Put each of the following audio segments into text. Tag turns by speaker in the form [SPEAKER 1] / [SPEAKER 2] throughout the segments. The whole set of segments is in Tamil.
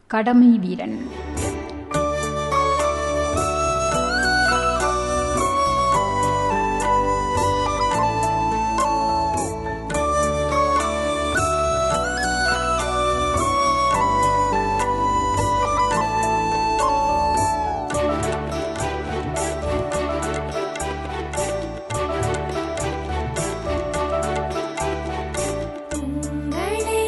[SPEAKER 1] கடமை வீரன்
[SPEAKER 2] உங்களை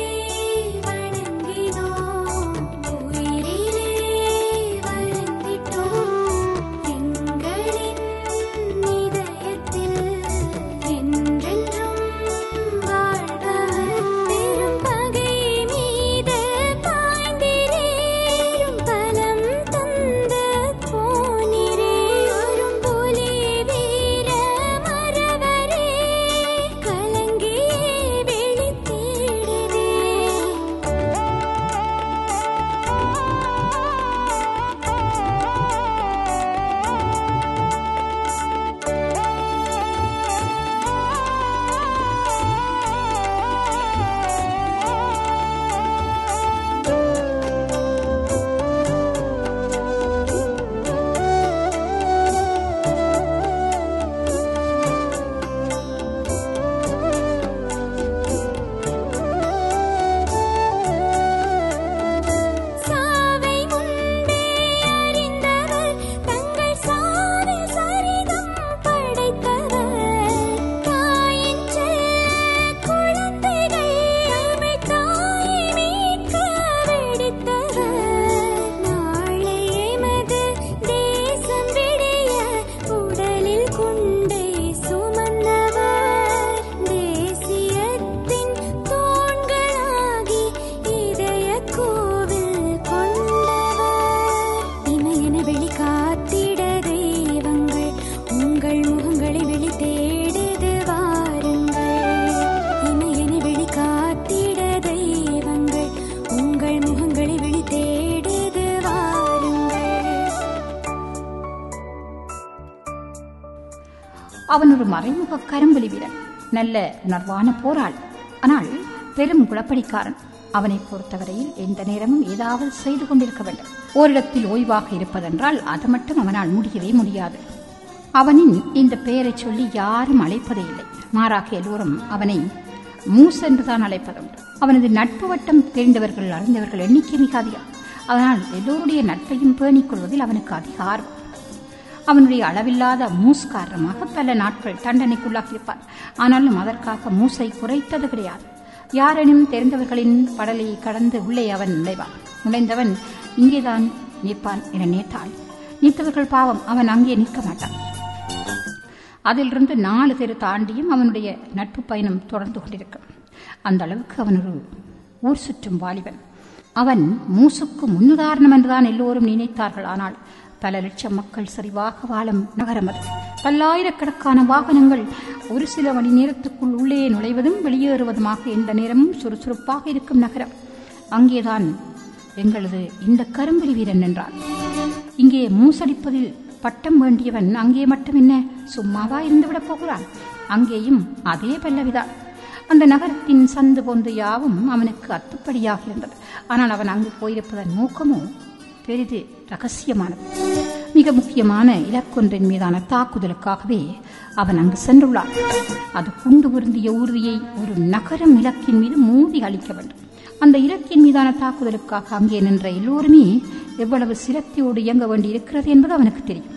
[SPEAKER 2] வணங்கினோம் உயிரிலே வருந்திட்டோம் எங்களின் இதயத்தில் என்றென்றும் வாழ்பவர் பெரும் பகை மீது பாய்ந்திரேறும் பலம் தந்த போனிரே ஒரு புலி வீர மரவரே கலங்கியே விழித்தேடுதே சாவை முன்பே அறிந்தவர் தங்கள் சாவி சரிதம் படைத்தவர் தாயின் செல்ல குழந்தைகள் தமிழ் தாயை மீட்க வெடித்தவர் நாளை எமது தேசம் விடைய உடலில் குண்டை சுமந்தவர் தேசியத்தின் தூண்களாகி இதய கோவில் கொண்டவர் இமையென வெளி காத்திட தெய்வங்கள் உங்கள் முகங்களை வெளி தேடுது வாருங்கள் இமையென வெளி காத்திட தெய்வங்கள் உங்கள் முகங்களை வெளி தேடுது வாருங்கள்
[SPEAKER 1] அவன் ஒரு மறைமுக கரும்புலி வீரன் நல்ல உணர்வான போராளி ஆனால் பெரும் குழப்படிக்காரன் அவனை பொறுத்தவரையில் எந்த நேரமும் ஏதாவது செய்து கொண்டிருக்க வேண்டும் ஓரிடத்தில் ஓய்வாக இருப்பதென்றால் அது மட்டும் அவனால் முடியவே முடியாது அவனின் இந்த பெயரைச் சொல்லி யாரும் அழைப்பதே இல்லை மாறாக எல்லோரும் அவனை மூஸ் என்றுதான் அழைப்பதுண்டு அவனது நட்பு வட்டம் தெரிந்தவர்கள் அறிந்தவர்கள் எண்ணிக்கை மிக அதிகம் அதனால் எல்லோருடைய நட்பையும் பேணிக் கொள்வதில் அவனுக்கு அதிக ஆர்வம் அவனுடைய அளவில்லாத மூஸ் காரணமாக பல நாட்கள் தண்டனைக்குள்ளாகியிருப்பான் ஆனாலும் அதற்காக மூசை குறைத்தது கிடையாது யாரெனும் தெரிந்தவர்களின் படலையை கடந்து உள்ளே அவன் நுழைவான் நுழைந்தவன் இங்கேதான் நிற்பான் என நினைத்தாள் நிற்றவர்கள் பாவம் அவன் அங்கே நிற்க மாட்டான் அதிலிருந்து நாலு தெரு தாண்டியும் அவனுடைய நட்பு பயணம் தொடர்ந்து கொண்டிருக்கும் அந்த அளவுக்கு அவன் ஒரு ஊர் சுற்றும் வாலிபன் அவன் மூசுக்கு முன்னுதாரணம் என்றுதான் எல்லோரும் நினைத்தார்கள் ஆனால் பல லட்சம் மக்கள் சரிவாக வாழும் நகரம் அது பல்லாயிரக்கணக்கான வாகனங்கள் ஒரு சில மணி நேரத்துக்குள் உள்ளே நுழைவதும் வெளியேறுவதுமாக எந்த நேரமும் சுறுசுறுப்பாக இருக்கும் நகரம் அங்கேதான் எங்களது இந்த கரும்புலி வீரன் என்றான் இங்கே மூசடிப்பதில் பட்டம் வேண்டியவன் அங்கே மட்டும் என்ன சும்மாவா இருந்துவிடப் போகிறான் அங்கேயும் அதே பல்லவிதான் அந்த நகரத்தின் சந்து போன்று யாவும் அவனுக்கு அத்துப்படியாக இருந்தது ஆனால் அவன் அங்கு போயிருப்பதன் நோக்கமோ பெரிது ரகசியமானது மிக முக்கியமான இலக்கொன்றின் மீதான தாக்குதலுக்காகவே அவன் அங்கு சென்றுள்ளான் அது குண்டு பொருந்திய ஊர்தியை ஒரு நகரம் இலக்கின் மீது மோதி அளிக்க வேண்டும் அந்த இலக்கின் மீதான தாக்குதலுக்காக அங்கே நின்ற எல்லோருமே எவ்வளவு சிரத்தையோடு இயங்க வேண்டியிருக்கிறது என்பது அவனுக்கு தெரியும்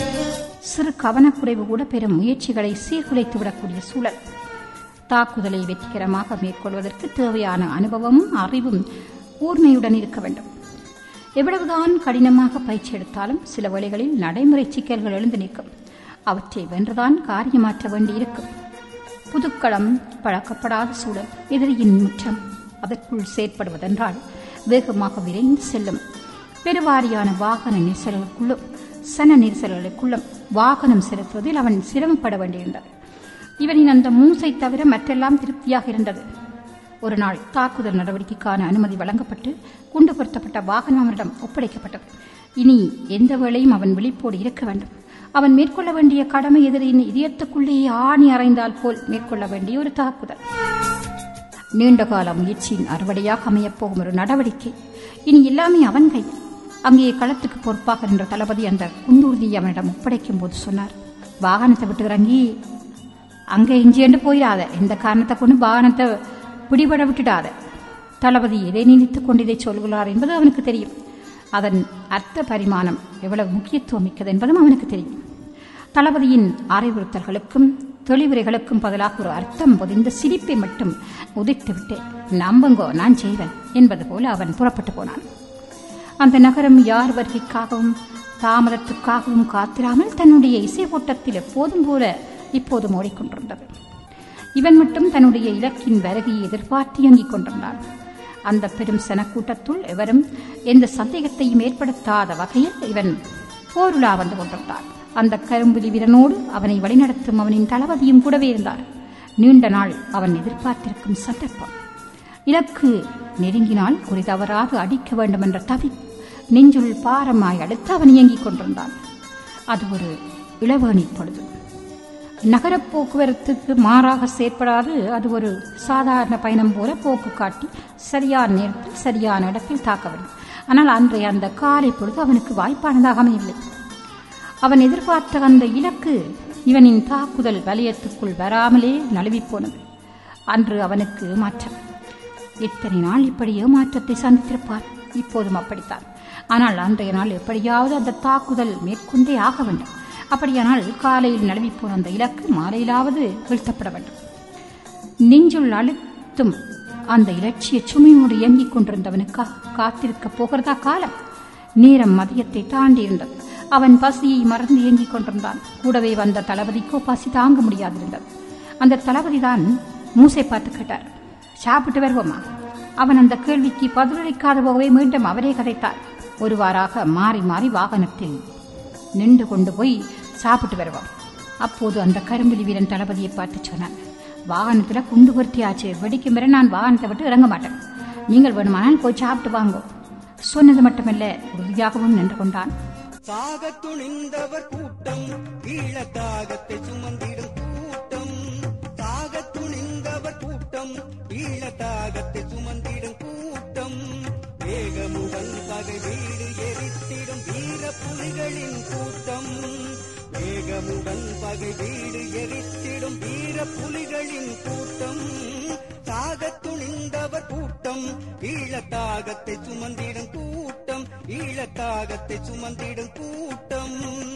[SPEAKER 1] சிறு கவனக்குறைவு கூட பெரும் முயற்சிகளை சீர்குலைத்து விடக்கூடிய சூழல் தாக்குதலை வெற்றிகரமாக மேற்கொள்வதற்கு தேவையான அனுபவமும் அறிவும் கூர்மையுடன் இருக்க வேண்டும் எவ்வளவுதான் கடினமாக பயிற்சி எடுத்தாலும் சில வேளைகளில் நடைமுறை சிக்கல்கள் எழுந்து நிற்கும் அவற்றை வென்றுதான் காரியமாற்ற வேண்டியிருக்கும் புதுக்களம் பழக்கப்படாத சூழல் எதிரியின் முற்றம் அதற்குள் செயற்படுவதென்றால் வேகமாக விரைந்து செல்லும் பெருவாரியான வாகன நெரிசல்களுக்குள்ளும் சன நெரிசல்களுக்குள்ளும் வாகனம் செலுத்துவதில் அவன் சிரமப்பட வேண்டியிருந்தது இவனின் அந்த மூசை தவிர மற்றெல்லாம் திருப்தியாக இருந்தது ஒரு நாள் தாக்குதல் நடவடிக்கைக்கான அனுமதி வழங்கப்பட்டு குண்டு பொருத்தப்பட்ட வாகனம் அவனிடம் ஒப்படைக்கப்பட்டது இனி எந்த வேளையும் அவன் விழிப்போடு இருக்க வேண்டும் அவன் மேற்கொள்ள வேண்டிய கடமை எதிரியின் இதயத்துக்குள்ளேயே ஆணி அறைந்தால் போல் மேற்கொள்ள வேண்டிய ஒரு தாக்குதல் நீண்டகால முயற்சியின் அறுவடையாக அமையப் போகும் ஒரு நடவடிக்கை இனி எல்லாமே அவன் கை அங்கே களத்துக்கு பொறுப்பாக நின்ற தளபதி அந்த குண்டூர்தியை அவனிடம் ஒப்படைக்கும் போது சொன்னார் வாகனத்தை விட்டு இறங்கி அங்கே இஞ்சியண்டு போயிடாத இந்த காரணத்தை கொண்டு வாகனத்தை பிடிபட விட்டுடாத தளபதி எதை நினைத்துக் கொண்டு இதை சொல்கிறார் என்பது அவனுக்கு தெரியும் அதன் அர்த்த பரிமாணம் எவ்வளவு முக்கியத்துவம் மிக்கது என்பதும் அவனுக்கு தெரியும் தளபதியின் அறிவுறுத்தல்களுக்கும் தெளிவுரைகளுக்கும் பதிலாக ஒரு அர்த்தம் பொதிந்த சிரிப்பை மட்டும் உதித்துவிட்டு நம்புங்கோ நான் செய்வேன் என்பது போல அவன் புறப்பட்டு போனான் அந்த நகரம் யார் வருகைக்காகவும் தாமதத்துக்காகவும் காத்திராமல் தன்னுடைய இசை ஓட்டத்தில் எப்போதும் போல இப்போதும் ஓடிக்கொண்டிருந்தது இவன் மட்டும் தன்னுடைய இலக்கின் வருகையை எதிர்பார்த்து இயங்கிக் கொண்டிருந்தான் அந்த பெரும் சனக்கூட்டத்துள் எவரும் எந்த சந்தேகத்தையும் ஏற்படுத்தாத வகையில் இவன் போருலா வந்து கொண்டிருந்தான் அந்த கரும்புலி வீரனோடு அவனை வழிநடத்தும் அவனின் தளபதியும் கூடவே இருந்தார் நீண்ட நாள் அவன் எதிர்பார்த்திருக்கும் சந்தர்ப்பம் இலக்கு நெருங்கினால் குறி தவறாக அடிக்க வேண்டும் என்ற தவி நெஞ்சுள் பாரமாய் அடுத்து அவன் இயங்கிக் கொண்டிருந்தான் அது ஒரு இளவேணி பொழுது நகரப் போக்குவரத்துக்கு மாறாக செயற்படாது அது ஒரு சாதாரண பயணம் போல போக்கு காட்டி சரியான நேரத்தில் சரியான இடத்தில் தாக்க வேண்டும் ஆனால் அன்றைய அந்த காலை பொழுது அவனுக்கு வாய்ப்பானதாக அமையவில்லை அவன் எதிர்பார்த்த அந்த இலக்கு இவனின் தாக்குதல் வலயத்துக்குள் வராமலே நழுவிப் போனது அன்று அவனுக்கு மாற்றம் எத்தனை நாள் இப்படி ஏமாற்றத்தை சந்தித்திருப்பார் இப்போதும் அப்படித்தான் ஆனால் அன்றைய நாள் எப்படியாவது அந்த தாக்குதல் மேற்கொண்டே ஆக வேண்டும் அப்படியானால் காலையில் நழுவிப் போன அந்த இலக்கு மாலையிலாவது வீழ்த்தப்பட வேண்டும் நெஞ்சுள் அழுத்தும் அந்த இலட்சிய சுமையோடு இயங்கிக் கொண்டிருந்தவனுக்காக காத்திருக்கப் போகிறதா காலம் நேரம் மதியத்தை தாண்டி இருந்தது அவன் பசியை மறந்து இயங்கிக் கொண்டிருந்தான் கூடவே வந்த தளபதிக்கோ பசி தாங்க முடியாதிருந்தது அந்த தளபதிதான் மூசை பார்த்து கேட்டார் சாப்பிட்டு வருவோமா அவன் அந்த கேள்விக்கு பதிலளிக்காத போகவே மீண்டும் அவரே கதைத்தார் ஒருவாறாக மாறி மாறி வாகனத்தில் நின்று கொண்டு போய் சாப்பிட்டு வருவோம் அப்போது அந்த கரும்புலி வீரன் தளபதியை பார்த்து சொன்னான் வாகனத்தில் குண்டு பொருத்தியாச்சு வெடிக்கும் வரை நான் வாகனத்தை விட்டு இறங்க மாட்டேன் நீங்கள் வேணுமானால் போய் சாப்பிட்டு வாங்கோ சொன்னது மட்டுமல்ல உறுதியாகவும் நின்று கொண்டான்
[SPEAKER 3] சாக துணிந்தவர் கூட்டம் ஈழ தாகத்தை சுமந்திடும் கூட்டம் சாக துணிந்தவர் கூட்டம் ஈழ தாகத்தை சுமந்திடும் கூட்டம் வேகமுடன் பகை வீடு எரித்திடும் வீர புலிகளின் கூட்டம் வேகமுடன் பகை வீடு எரித்திடும் வீர புலிகளின் கூட்டம் சாக துணிந்தவர் கூட்டம் ஈழ தாகத்தை சுமந்திடும் கூட்டம் ஈழ தாகத்தை சுமந்திடும் கூட்டம்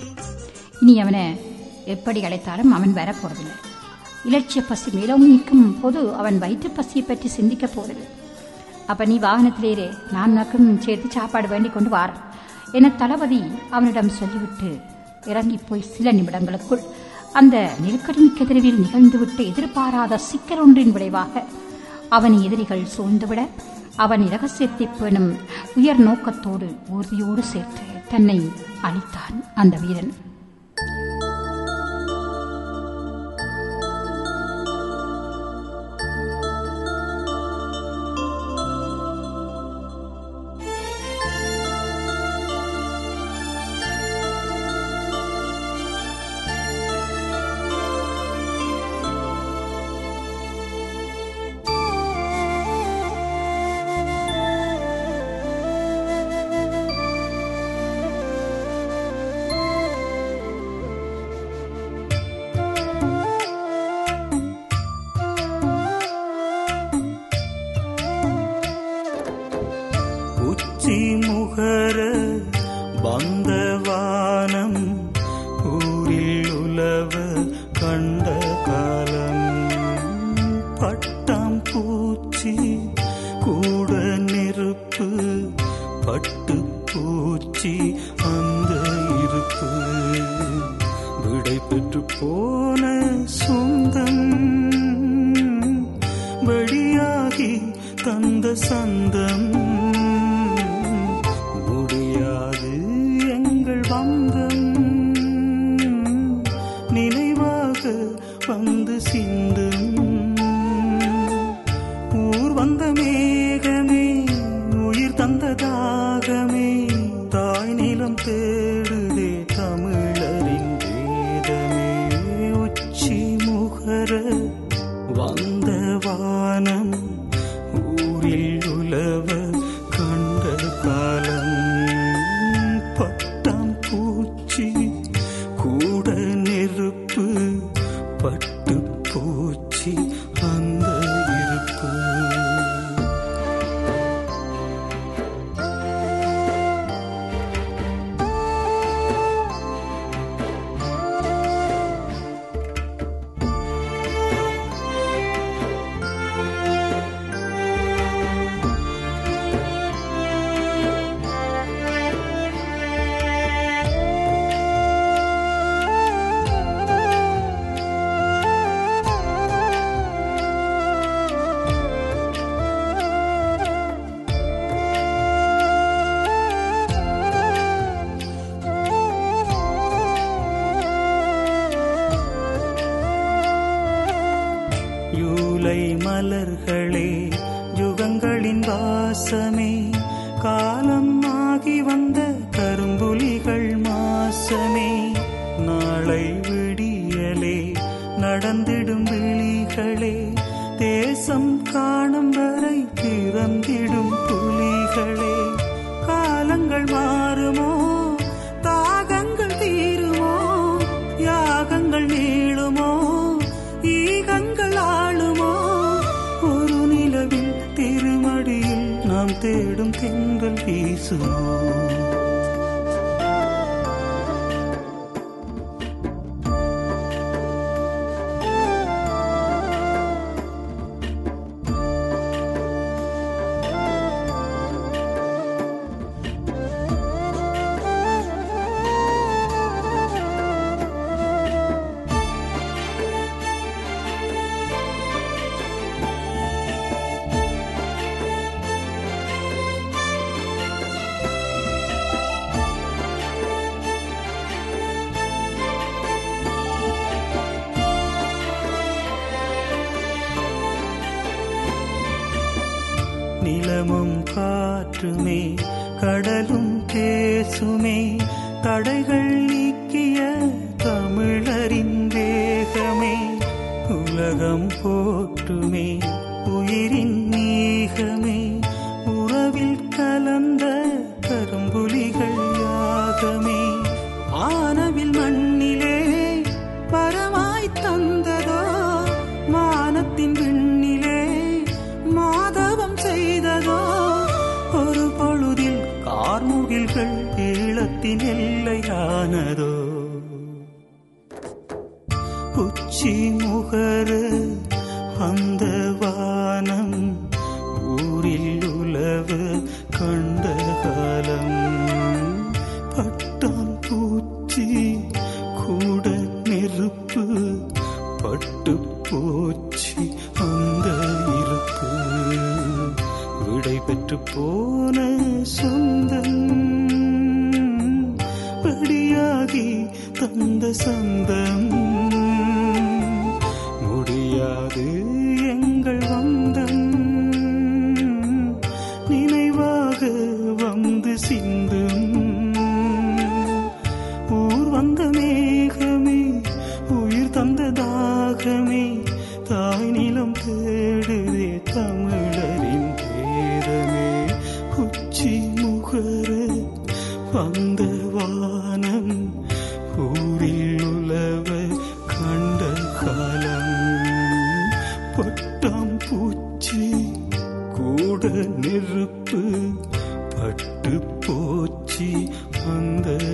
[SPEAKER 1] இனி அவனை எப்படி அழைத்தாலும் அவன் வரப்போறதில்லை இலட்சிய பசி மேலும் நிற்கும் போது அவன் வயிற்று பசியை பற்றி சிந்திக்கப் போவதில்லை அப்ப நீ வாகனத்திலேரே நான் உனக்கும் சேர்த்து சாப்பாடு வேண்டி கொண்டு வாரேன் என தளபதி அவனிடம் சொல்லிவிட்டு இறங்கி போய் சில நிமிடங்களுக்குள் அந்த நெருக்கடிமிக்க தெருவில் நிகழ்ந்துவிட்டு எதிர்பாராத சிக்கல் ஒன்றின் விளைவாக அவன் எதிரிகள் சூழ்ந்துவிட அவன் இரகசியத்தை பேணும் உயர் நோக்கத்தோடு உறுதியோடு சேர்த்து தன்னை அழித்தான் அந்த வீரன்
[SPEAKER 4] உச்சி முகர பந்தவானம் ஊரில் உலவ கண்ட காலம் பட்டாம் பூச்சி கூட நெருப்பு பட்டு பூச்சி அந்த இருப்பு விடை பெற்று போன சொந்தம் வெளியாகி தந்த சந்தம் முடியாது எங்கள் வந்தம் நினைவாக வந்து சிந்தும் ஊர் வந்த மேகமே உயிர் தந்த தாகமே தாய் நிலம் தேடுதே தமிழரின் வேதமே உச்சி முகர வந்த வானம் ஊரில் உலவ கண்ட முல்லை மலர்களே யுகங்களின் வாசமே காலம் ஆகி வந்த கரும்புலிகள் மாசமே நாளை விடியலே நடந்திடும் விழிகளே தேசம் காணும் வரை பிறந்திடும் புலிகளே காலங்கள் மாறுமோ தாகங்கள் தீருமோ யாகங்கள் நீளுமோ ஈகங்கள் ஆளுமோ ஒரு நிலவில் திருமடியில் நாம் தேடும் தென்றல் வீசுமோ நிலமும் காற்றுமே கடலும் பேசுமே தடைகள் நீக்கிய தமிழரின் வேகமே உலகம் போற்றுமே உயிரின் நீகமே உறவில் கலந்த கரும்புலிகள் யாகமே ஆனவில் மண்ணிலே பரமாய் தந்ததோ மானத்தின் விண்ணிலே மாதவம் செய்ததோ ஒரு பொழுதில் கார்முகில்கள் ஈழத்தின் எல்லையானதோ உச்சி முகரு அந்த வானம் ஊரில் உலவு கண்ட காலம் பட்டான் பூச்சி கூட நெருப்பு பட்டு போச்சு அந்த இருப்பு விடை பெற்று போன சொந்தம் படியாகி தந்த சந்தம் முடியாது எங்கள் வந்தம் நினைவாக வந்து சிந்தும் ஊர் வந்த மேகமே உயிர் தந்த தாகமே தாய் நிலம் தேடுதே தமிழரின் வேதமே உச்சி முகர வந்த வானம் ஊரில் உலவ கண்ட காலம் பட்டாம் பூச்சி கூட நெருப்பு பட்டு போச்சு அந்த